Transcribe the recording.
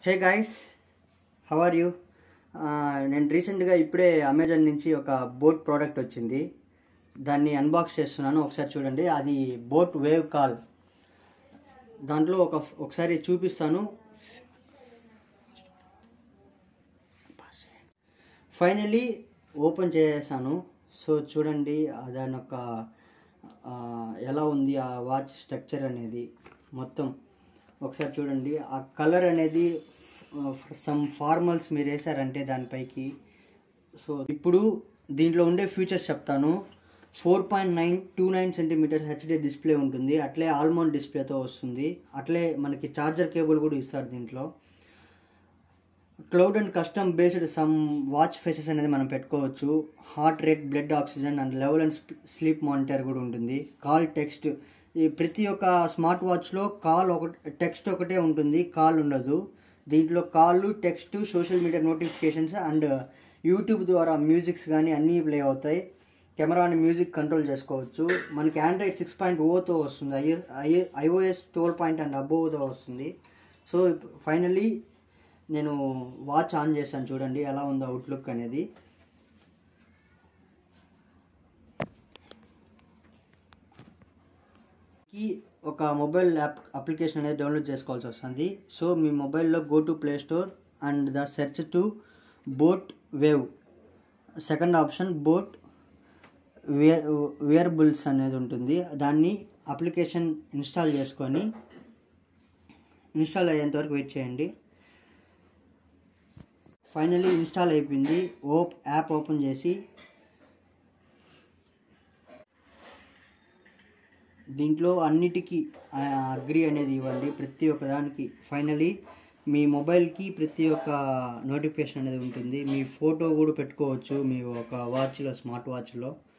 hey guys how are you నేను రీసెంట్గా ఇప్పుడే అమెజాన్ నుంచి ఒక బోట్ ప్రోడక్ట్ వచ్చింది దాన్ని అన్బాక్స్ చేస్తున్నాను ఒకసారి చూడండి అది బోట్ వేవ్ కాల్ దాంట్లో ఒక ఒకసారి చూపిస్తాను ఫైనలీ ఓపెన్ చేసేసాను సో చూడండి ఆ దాని యొక్క ఆ, ఎలా ఉంది ఆ వాచ్ స్ట్రక్చర్ అనేది మొత్తం ఒకసారి చూడండి ఆ కలర్ అనేది సమ్ ఫార్మల్స్ మీరు వేసారంటే దానిపైకి సో ఇప్పుడు దీంట్లో ఉండే ఫీచర్స్ చెప్తాను four point nine two nine centimetres HD display ఉంటుంది అట్లే ఆల్మోండ్ డిస్ప్లేతో వస్తుంది అట్లే మనకి చార్జర్ కేబుల్ కూడా ఇస్తారు దీంట్లో cloud and custom based some watch faces అనేది మనం పెట్టుకోవచ్చు heart rate blood oxygen and level and sleep monitor కూడా ఉంటుంది కాల్ టెక్స్ట్ ఈ ప్రతి ఒక్క స్మార్ట్ వాచ్లో కాల్ ఒక టెక్స్ట్ ఒకటే ఉంటుంది కాల్ ఉండదు దీంట్లో call text social media notifications and YouTube ద్వారా మ్యూజిక్స్ కానీ అన్నీ ప్లే అవుతాయి కెమెరాని మ్యూజిక్ కంట్రోల్ చేసుకోవచ్చు మనకి ఆండ్రాయిడ్ సిక్స్ పాయింట్ ఓతో వస్తుంది I I iOS twelve point and అబోవ్తో వస్తుంది సో ఫైనల్లీ నేను వాచ్ ఆన్ చేశాను చూడండి ఎలా ఉందో అవుట్లుక్ అనేది కి ఒక మొబైల్ యాప్ అప్లికేషన్ అనేది డౌన్లోడ్ చేసుకోవాల్సి వస్తుంది సో మీ మొబైల్లో go to Play Store and the search to Boat Wave second option Boat wear wearables అనేది ఉంటుంది దాన్ని అప్లికేషన్ ఇన్స్టాల్ చేసుకొని ఇన్స్టాల్ అయ్యేంత వరకు వెయిట్ చేయండి ఫైనలీ ఇన్స్టాల్ అయిపోయింది ఓప్ యాప్ ఓపెన్ చేసి దీంట్లో అన్నిటికీ అగ్రి అనేది ఇవ్వండి ప్రతి ఒక్క దానికి ఫైనలీ మీ మొబైల్కి ప్రతి ఒక్క నోటిఫికేషన్ అనేది ఉంటుంది మీ ఫోటో కూడా పెట్టుకోవచ్చు మీ ఒక వాచ్లో స్మార్ట్ వాచ్లో